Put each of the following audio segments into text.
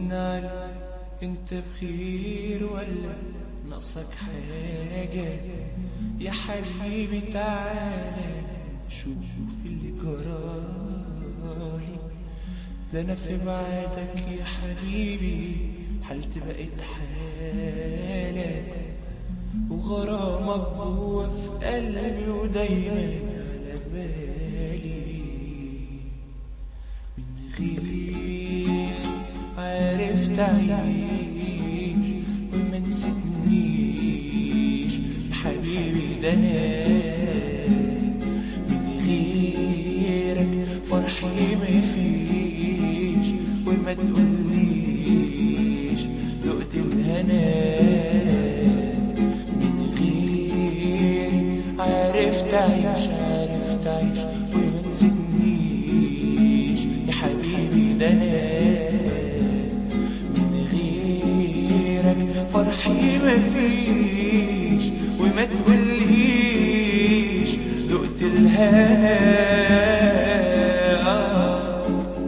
عليك انت بخير ولا ناقصك حاجة يا حبيبي تعالى شوف اللي جرالي ده انا في بعدك يا حبيبي حالتي بقت حالة وغرامك جوا في قلبي ودايما على بالي من غير عرفت أعيش وما نسيتنيش يا حبيبي ده أنا من غيرك فرحي مفيش وما تقوليش ذقت الهنا من غير عرفت أعيش عرفت أعيش وما نسيتنيش يا حبيبي ده أنا من غيرك فرحي مفيش وما تقوليش ذقت الهنا آه.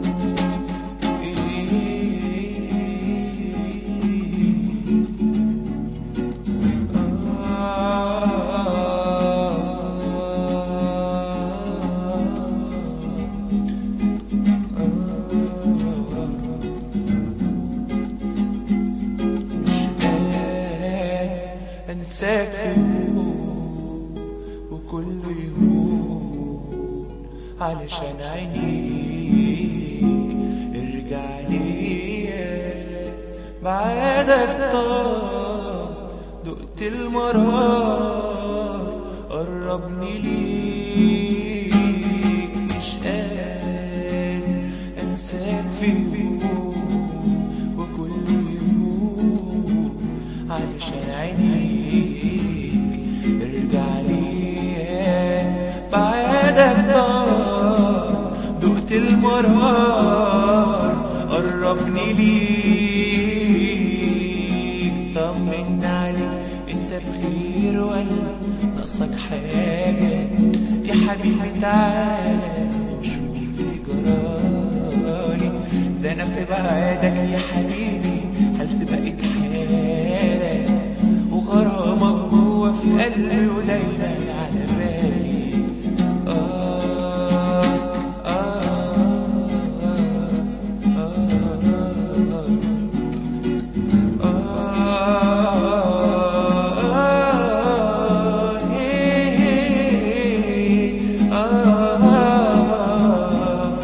انساك في يوم وكل يوم علشان عينيك ارجع ليا بعدك طار دقت المرار قربني ليك مش قادر انساك في يوم وكل يوم علشان عينيك ارجع ليا بعدك طار دقت المرار قربني ليك طمن عليك انت بخير ولا ناقصك حاجة يا حبيبي تعالى شوف اللي جرالي ده انا في بعدك يا حبيبي حالتي بقت حالة وغرامك جوا في قلبي ودايما على بالي آه آه آه آه آه إيه آه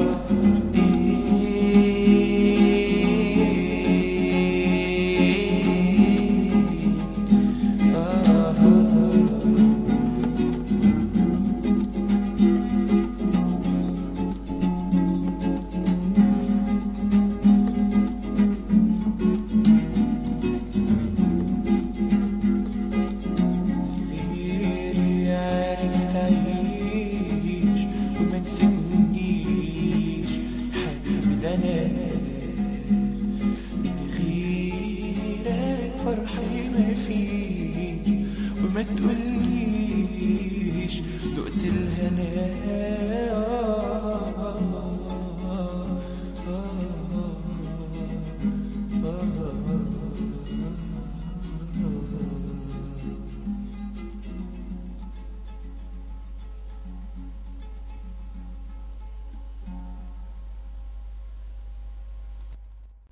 غيري عرفت أعيش وما نسيتنيش حبيبي ده أنا من غيرك فرحي مفيش وما تقوليش دقت الهنا